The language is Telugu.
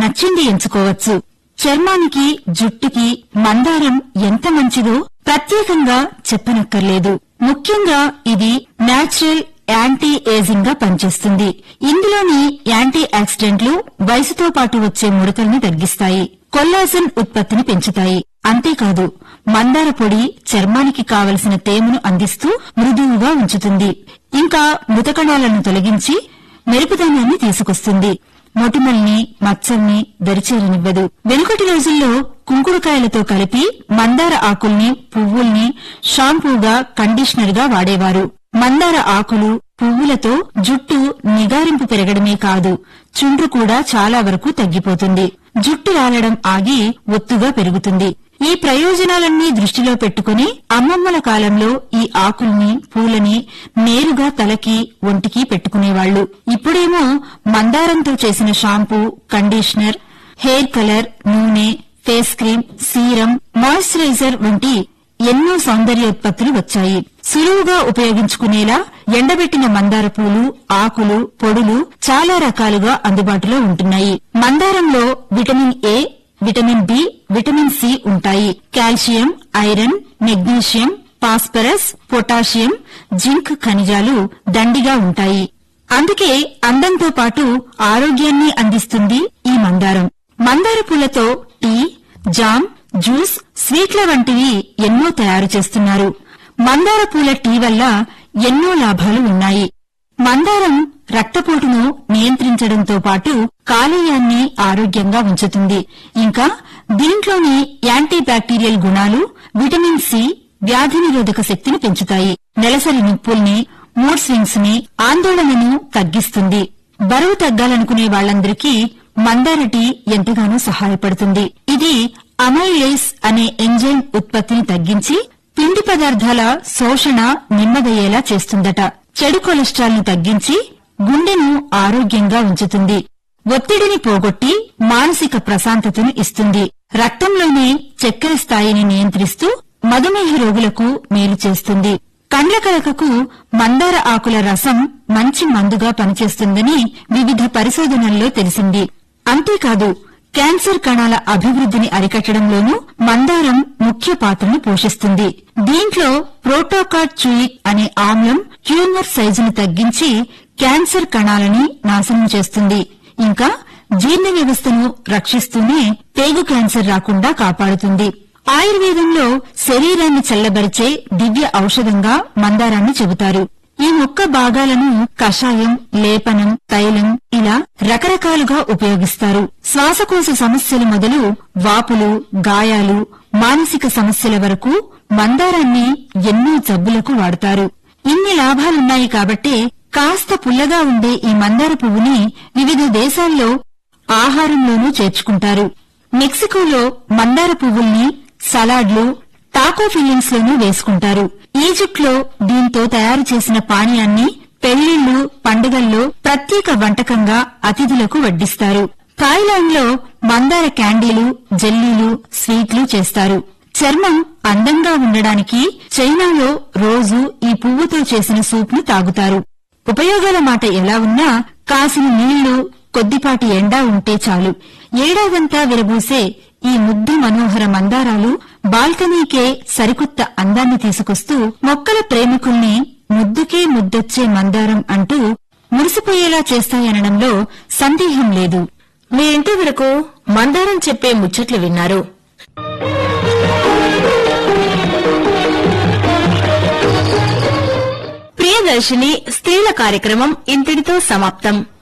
నచ్చింది ఎంచుకోవచ్చు చర్మానికి జుట్టుకి మందారం ఎంత మంచిదో ప్రత్యేకంగా చెప్పనక్కర్లేదు ముఖ్యంగా ఇది నేచురల్ యాంటీ ఏజింగ్ గా పనిచేస్తుంది ఇందులోని యాంటీ ఆక్సిడెంట్లు వయసుతో పాటు వచ్చే ముడతల్ని తగ్గిస్తాయి కొల్లాజన్ ఉత్పత్తిని పెంచుతాయి అంతేకాదు మందార పొడి చర్మానికి కావలసిన తేమను అందిస్తూ మృదువుగా ఉంచుతుంది ఇంకా మృతకణాలను తొలగించి మెరుపుదనాన్ని తీసుకొస్తుంది మొటిమల్ని మచ్చల్ని దరిచేరనివ్వదు వెనుకటి రోజుల్లో కుంకుడుకాయలతో కలిపి మందార ఆకుల్ని పువ్వుల్ని షాంపూగా కండిషనర్ గా వాడేవారు మందార ఆకులు పువ్వులతో జుట్టు నిగారింపు పెరగడమే కాదు చుండ్రు కూడా చాలా వరకు తగ్గిపోతుంది జుట్టు రాలడం ఆగి ఒత్తుగా పెరుగుతుంది ఈ ప్రయోజనాలన్నీ దృష్టిలో పెట్టుకుని అమ్మమ్మల కాలంలో ఈ ఆకుల్ని పూలని నేరుగా తలకి ఒంటికి పెట్టుకునేవాళ్లు ఇప్పుడేమో మందారంతో చేసిన షాంపూ కండిషనర్ హెయిర్ కలర్ నూనె ఫేస్ క్రీమ్ సీరం మాయిశ్చరైజర్ వంటి ఎన్నో సౌందర్యోత్పత్తులు వచ్చాయి సులువుగా ఉపయోగించుకునేలా ఎండబెట్టిన మందార పూలు ఆకులు పొడులు చాలా రకాలుగా అందుబాటులో ఉంటున్నాయి మందారంలో vitamin A vitamin B vitamin C ఉంటాయి calcium iron magnesium phosphorus potassium zinc ఖనిజాలు దండిగా ఉంటాయి అందుకే అందంతో పాటు ఆరోగ్యాన్ని అందిస్తుంది ఈ మందారం మందార పూలతో టీ జామ్ జ్యూస్ స్వీట్ల వంటివి ఎన్నో తయారు చేస్తున్నారు మందార పూల టీ వల్ల ఎన్నో లాభాలు ఉన్నాయి మందారం రక్తపోటును నియంత్రించడంతో పాటు కాలేయాన్ని ఆరోగ్యంగా ఉంచుతుంది ఇంకా దీంట్లోని యాంటీ బ్యాక్టీరియల్ గుణాలు విటమిన్ సి వ్యాధి నిరోధక శక్తిని పెంచుతాయి నెలసరి నొప్పుల్ని మూడ్ స్వింగ్స్ ని ఆందోళనను తగ్గిస్తుంది బరువు తగ్గాలనుకునే వాళ్లందరికీ మందార టీ ఎంతగానో సహాయపడుతుంది ఇది అమైలేస్ అనే ఎంజైమ్ ఉత్పత్తిని తగ్గించి పిండి పదార్థాల శోషణ నెమ్మదయ్యేలా చేస్తుందట చెడు కొలెస్ట్రాల్ ను తగ్గించి గుండెను ఆరోగ్యంగా ఉంచుతుంది ఒత్తిడిని పోగొట్టి మానసిక ప్రశాంతతను ఇస్తుంది రక్తంలోని చక్కెర స్థాయిని నియంత్రిస్తూ మధుమేహ రోగులకు మేలు చేస్తుంది కండ్ల కలకకు మందార ఆకుల రసం మంచి మందుగా పనిచేస్తుందని వివిధ పరిశోధనల్లో తెలిసింది అంతేకాదు క్యాన్సర్ కణాల అభివృద్ధిని అరికట్టడంలోనూ మందారం ముఖ్య పాత్రను పోషిస్తుంది దీంట్లో ప్రోటోకాట్ చూయిక్ అనే ఆమ్లం ట్యూమర్ సైజును తగ్గించి క్యాన్సర్ కణాలని నాశనం చేస్తుంది ఇంకా జీర్ణ వ్యవస్థను రక్షిస్తూనే పేగు క్యాన్సర్ రాకుండా కాపాడుతుంది ఆయుర్వేదంలో శరీరాన్ని చల్లబరిచే దివ్య ఔషధంగా మందారాన్ని చెబుతారు ఈ మొక్క భాగాలను కషాయం లేపనం తైలం ఇలా రకరకాలుగా ఉపయోగిస్తారు శ్వాసకోశ సమస్యలు మొదలు వాపులు గాయాలు మానసిక సమస్యల వరకు మందారాన్ని ఎన్నో జబ్బులకు వాడతారు ఇన్ని లాభాలున్నాయి కాబట్టే కాస్త పుల్లగా ఉండే ఈ మందార పువ్వుని వివిధ దేశాల్లో ఆహారంలోనూ చేర్చుకుంటారు మెక్సికోలో మందార పువ్వుల్ని సలాడ్లు టాకో ఫిల్లింగ్స్ లోనూ వేసుకుంటారు ఈజిప్ట్ లో దీంతో తయారు చేసిన పానీయాన్ని పెళ్లిళ్లు పండుగల్లో ప్రత్యేక వంటకంగా అతిథులకు వడ్డిస్తారు థాయిలాండ్ లో మందార క్యాండీలు జెల్లీలు స్వీట్లు చేస్తారు చర్మం అందంగా ఉండడానికి చైనాలో రోజు ఈ పువ్వుతో చేసిన సూప్ ను తాగుతారు ఉపయోగాల మాట ఎలా ఉన్నా కాసిన నీళ్లు కొద్దిపాటి ఎండా ఉంటే చాలు ఏడాదంతా విరబూసే ఈ ముద్దు మనోహర మందారాలు బాల్కనీకే సరికొత్త అందాన్ని తీసుకొస్తూ మొక్కల ప్రేమికుల్ని ముద్దుకే ముద్దొచ్చే మందారం అంటూ మురిసిపోయేలా చేస్తాయనడంలో సందేహం లేదు మీ ఇంటి వరకు మందారం చెప్పే ముచ్చట్లు విన్నారు ప్రియదర్శిని స్త్రీల కార్యక్రమం ఇంతటితో సమాప్తం